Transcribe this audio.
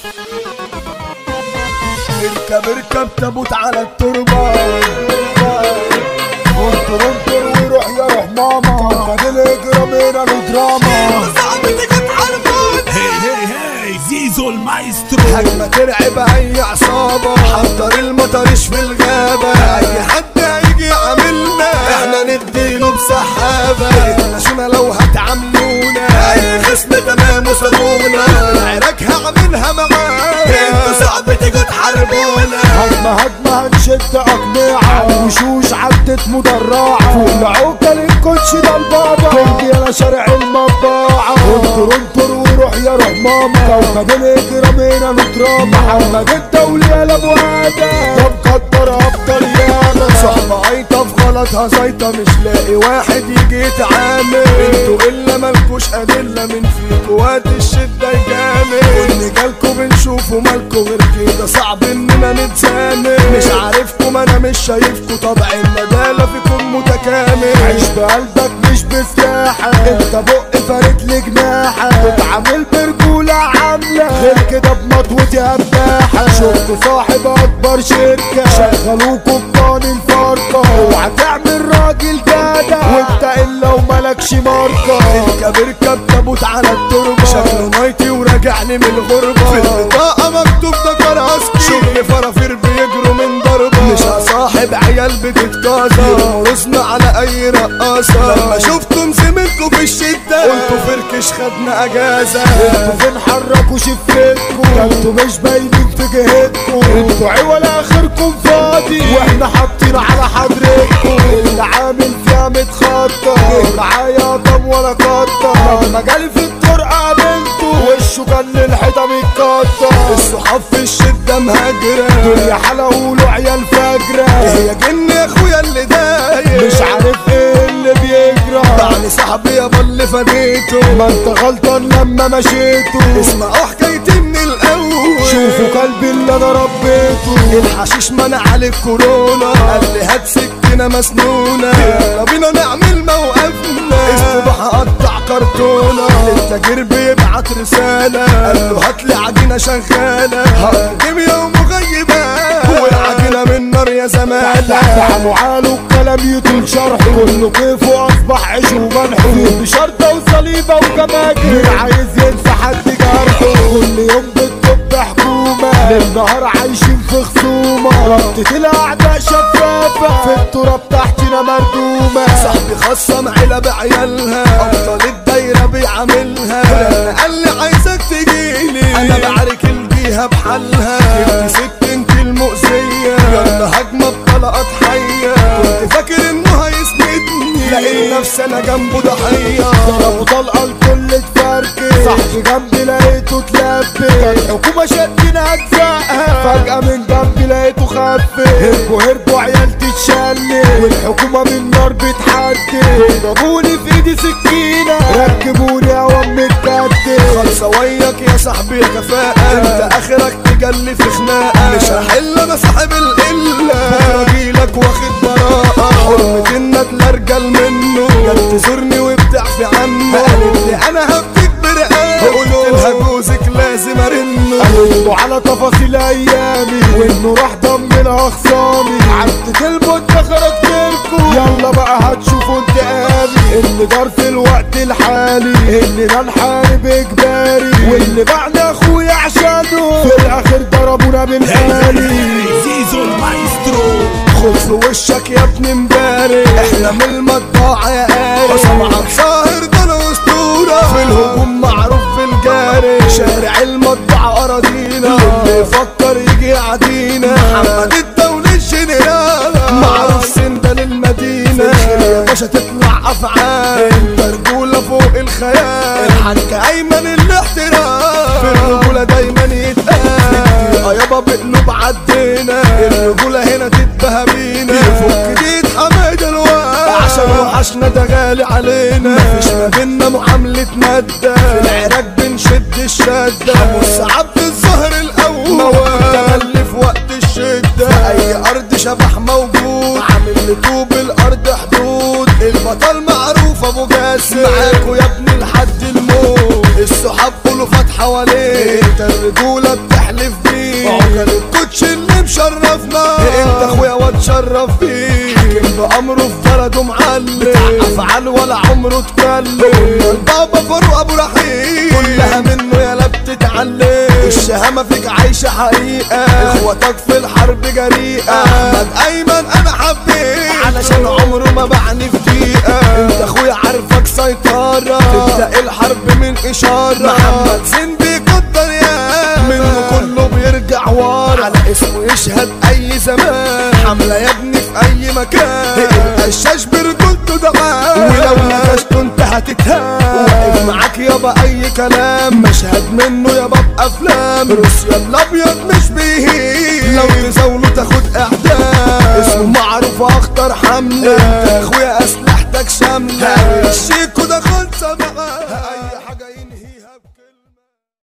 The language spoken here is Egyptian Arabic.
اركب اركب تابوت على التربة انطر انطر وروح يا روح ماما بدل اجرام هنا له دراما هي هي هي زيزو المايسترو هجمة ترعب اي عصابة حضر المطرش في الغابة اي حد هيجي يعاملنا احنا نديله بسحابة احنا لو هتعاملونا اي خصم تمام وصابونا العراك هعملها معاه انتوا صعب تيجوا تحاربونا هجمة هجمة هنشد اقنعة وشوش عدت مدرعة فوق العوكل الكوتش ده البابا كنت انا شارع المطبعة انطر انطر وروح يا روح ماما كوكب الاجرام هنا نترام محمد الدولي يا ابو ادم ده مقدر افضل ياما صحبة عيطة في غلطها زيطة مش لاقي واحد يجي يتعامل انتوا الا مالكوش ادلة من فيكوا وقت الشدة يجامل كل جالكوا بنشوفوا مالكوا غير كده صعب اننا نتسامل مش عارفكم انا مش شايفكوا طبع الندالة فيكم متكامل عيش بقلبك مش بفتاحة انت بق فارد لي جناحة بتعامل برجولة عاملة غير كده بمطوتي اباحة شفت صاحب اكبر شركة شغلوكوا بقانون الفرقة اوعى تعمل راجل جدع وانت الا وملكش ماركة اركب اركب تابوت على التربة شكله نايتي وراجعني من الغربة في البطاقة مكتوب ده كراسكي شغل فرافير بيجروا من ضربة مش هصاحب عيال بتتكاثر يرقصنا على اي رقاصة لما شفتم زميلكوا في الشدة قلتوا فركش خدنا اجازة انتوا فين حركوا شفتكوا انتوا مش باينين في جهتكوا انتوا عوال اخركم فاضي واحنا حاطين على حضرتكوا اللي عامل فيها متخطط جه معايا طب ولا كتر لما جالي في الطرقة قابلته وشه كان للحيطة متكتر الصحاب في الشدة مهاجرة دنيا حلا وله عيال فجرة هي جن يا اخويا اللي داير مش عارف ايه اللي بيجرى يعني صاحبي يابا اللي فديته ما انت غلطان لما مشيته اسمعوا حكايتي من الاول شوفوا قلبي اللي انا ربيته الحشيش منع عليك كورونا قال لي هات سكينة مسنونة يلا بينا نعمل موقفنا استباحة قطع كرتونة للتاجر بيبعت رسالة قال له هات لي عجينة شغالة هقدم يوم مغيبة والعجينة من نار يا زمالة وعاله الكلام يطول شرحه كله كيفه اصبح عيش وملح بشرطة وصليبة وكماجي مين عايز ينسى حد جرحه كل يوم بتطب حكومة للنهار عايشين في خصومة ربطة الاعداء شفافة في التراب تحتنا مردومة صاحبي خصم عيلة بعيالها ابطال الدايرة بيعاملها لما قال لي عايزك تجيلي انا بعارك الجيها بحالها جبت سكنتي المؤذية يلا هجمة بطلقات حية كنت فاكر انه هيسندني لقيت نفسي انا جنبه ضحية ضربوا طلقة الكل اتفركش صاحبي جنبي لقيته اتلبس الحكومة شدنا اجزائها فجأة من جنبي لقيته خف هربوا هربوا عيال تتشلل والحكومة من نار بتحدد ضربوني في ايدي سكينة ركبوني اوام متكتل خلصة وياك يا صاحبي كفاءة انت اخرك تجلي في خناقة مش هحل انا صاحب القلة بكرة اجيلك واخد براءة حرمة انك لا ارجل منه جت تزورني وبتعفي عنه قالت لي انا هفتك برقاق قلت لها جوزك لازم ارنه قالت له على تفاصيل ايامي وانه راح ضمن اخصامي عدت المدة خرجت لكم يلا بقى هتشوفوا انتقامي اللي دار في الوقت الحالي اننا نحارب اجباري واللي بعد اخويا عشانه في الاخر ضربونا بالآلي زيزو المايسترو خد في وشك يا ابني امبارح احنا من المطبعة يا قاري طبعا صاهر ده انا اسطورة في الهجوم معروف بالجاري شارع المطبعة اراضينا اللي يفكر يجي يعدينا محمد الدولي الجنرال معروف سندل المدينة يا باشا تطلع افعال انت رجولة فوق الخيال الحاج ايمن الاحترام في الرجولة دايما يتقال اه يابا بقلوب عدينا الرجولة هنا تتبهى بينا يفك ديد حماد الوقت عشان وحشنا ده غالي علينا مفيش ما بينا معاملة مادة في العراق بنشد الشدة حمص عبد الظهر الأول مواد تملي في وقت الشدة في أي أرض شبح موجود عامل لطوب الأرض حدود البطل معروف أبو جاسم معاكوا يا ابني لحد الموت الصحاب كله فات حواليه انت الرجولة بتحلف بيه عقل الكوتش اللي مشرفنا انت اخويا واتشرف بيه حاكم بأمره في بلده معلم بتاع افعال ولا عمره اتكلم البابا فاروق ابو رحيم كلها منه يالا بتتعلم الشهامة فيك عايشة حقيقة اخواتك في الحرب جريئة احمد ايمن انا حبيت علشان عمره ما بعني في دقيقة انت اخويا عارفك سيطرة تبدأ الحرب من اشارة محمد زين بيقدر يا منه كله بيرجع ورا على اسمه يشهد اي زمان حملة يا ابني في اي مكان القشاش برجولته دعاه ولو نكشته انت هتتهان واقف معاك يابا اي كلام مشهد منه يابا بافلام روسيا الابيض مش بيهين لو تزاوله تاخد اعدام اسمه معروف اخطر حمله انت يا اخويا اسلحتك شامله الشيكو ده